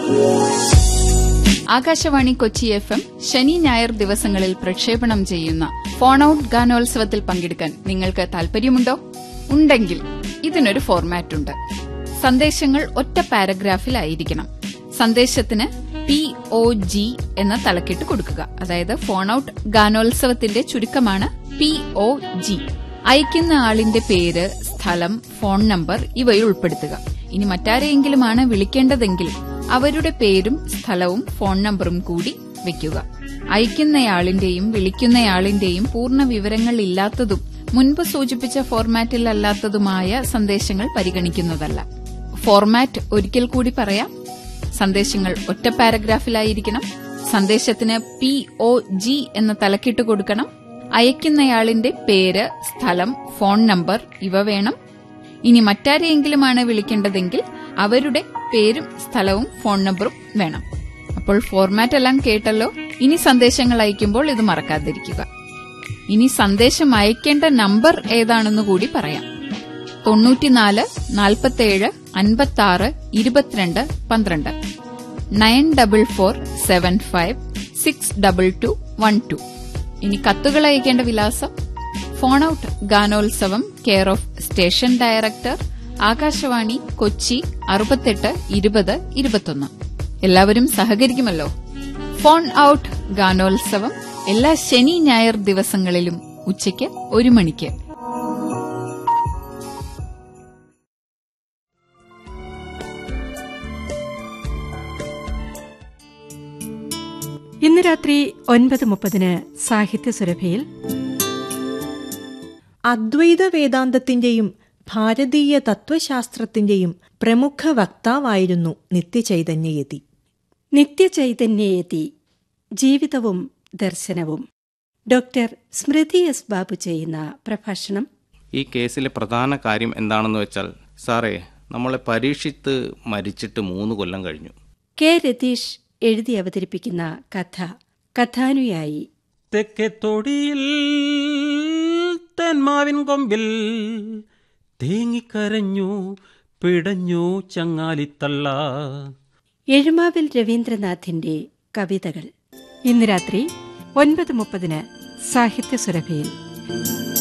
Akashvani Kochi F M ശനി ഞായർ ദിവസങ്ങളിൽ പ്രക്ഷേപണം ചെയ്യുന്ന ഫോൺ ഔട്ട് ഗാനോത്സവത്തിൽ പങ്കെടുക്കാൻ നിങ്ങൾക്ക് താൽപര്യമുണ്ടോ ഉണ്ടെങ്കിൽ ഇതിനൊരു ഫോർമാറ്റ് ഉണ്ട് സന്ദേശങ്ങൾ ഒറ്റ പാരഗ്രാഫിലായിരിക്കണം സന്ദേശത്തിന് പി ഒ ജി എന്ന തലക്കെട്ട് കൊടുക്കുക അതായത് ഫോൺ ഔട്ട് ഗാനോത്സവത്തിന്റെ ചുരുക്കമാണ് പി ഒ ജി അയക്കുന്ന ആളിന്റെ പേര് സ്ഥലം ഫോൺ നമ്പർ ഇവയിൽ ഉൾപ്പെടുത്തുക ഇനി മറ്റാരെയെങ്കിലുമാണ് വിളിക്കേണ്ടതെങ്കിൽ അവരുടെ പേരും സ്ഥലവും ഫോൺ നമ്പറും കൂടി വെക്കുക അയക്കുന്നയാളിന്റെയും വിളിക്കുന്നയാളിന്റെയും പൂർണ്ണ വിവരങ്ങൾ ഇല്ലാത്തതും മുൻപ് സൂചിപ്പിച്ച ഫോർമാറ്റിൽ അല്ലാത്തതുമായ സന്ദേശങ്ങൾ പരിഗണിക്കുന്നതല്ല ഫോർമാറ്റ് ഒരിക്കൽ കൂടി പറയാം സന്ദേശങ്ങൾ ഒറ്റ പാരഗ്രാഫിലായിരിക്കണം സന്ദേശത്തിന് പി ഒ ജി എന്ന തലക്കിട്ട് കൊടുക്കണം അയക്കുന്നയാളിന്റെ പേര് സ്ഥലം ഫോൺ നമ്പർ ഇവ വേണം ഇനി മറ്റാരെയെങ്കിലുമാണ് വിളിക്കേണ്ടതെങ്കിൽ അവരുടെ പേരും സ്ഥലവും ഫോൺ നമ്പറും വേണം അപ്പോൾ ഫോർമാറ്റ് എല്ലാം കേട്ടല്ലോ ഇനി സന്ദേശങ്ങൾ അയക്കുമ്പോൾ ഇത് മറക്കാതിരിക്കുക ഇനി സന്ദേശം അയക്കേണ്ട നമ്പർ ഏതാണെന്ന് കൂടി പറയാം തൊണ്ണൂറ്റിനാല് നാൽപ്പത്തേഴ് അൻപത്തി ആറ് ഇരുപത്തിരണ്ട് പന്ത്രണ്ട് nine double four seven five six double two one two ഇനി കത്തുകൾ അയക്കേണ്ട വിലാസം ഫോൺ ഔട്ട് ഗാനോത്സവം care of station director Akashvani Kochi അറുപത്തെട്ട് ഇരുപത് ഇരുപത്തൊന്ന് എല്ലാവരും സഹകരിക്കുമല്ലോ ഫോൺ ഔട്ട് ഗാനോത്സവം എല്ലാ ശനി ഞായർ ദിവസങ്ങളിലും ഉച്ചയ്ക്ക് ഒരു മണിക്ക് ഇന്ന് രാത്രി ഒൻപത് മുപ്പതിന് സാഹിത്യ സുരഭയിൽ അദ്വൈത വേദാന്തത്തിന്റെയും ഭാരതീയ തത്വശാസ്ത്രത്തിന്റെയും പ്രമുഖ വക്താവായിരുന്നു നിത്യചൈതന്യയതി നിത്യചൈതന്യയതി ജീവിതവും ദർശനവും ഡോക്ടർ സ്മൃതി എസ് ബാബു ചെയ്യുന്ന പ്രഭാഷണം ഈ കേസിലെ പ്രധാന കാര്യം എന്താണെന്ന് വെച്ചാൽ സാറേ നമ്മളെ പരീക്ഷിത്ത് മരിച്ചിട്ട് മൂന്ന് കൊല്ലം കഴിഞ്ഞു കെ രതീഷ് എഴുതി അവതരിപ്പിക്കുന്ന കഥ കഥാനുയായി തെക്കേ തൊടിയിൽ തെന്മാവിൻ കൊമ്പിൽ തേങ്ങിക്കരഞ്ഞു പിടഞ്ഞു ചങ്ങാലിത്തള്ള എഴുമാവിൽ രവീന്ദ്രനാഥിന്റെ കവിതകൾ ഇന്ന് രാത്രി ഒൻപത് മുപ്പതിന് സാഹിത്യ സുരഭയിൽ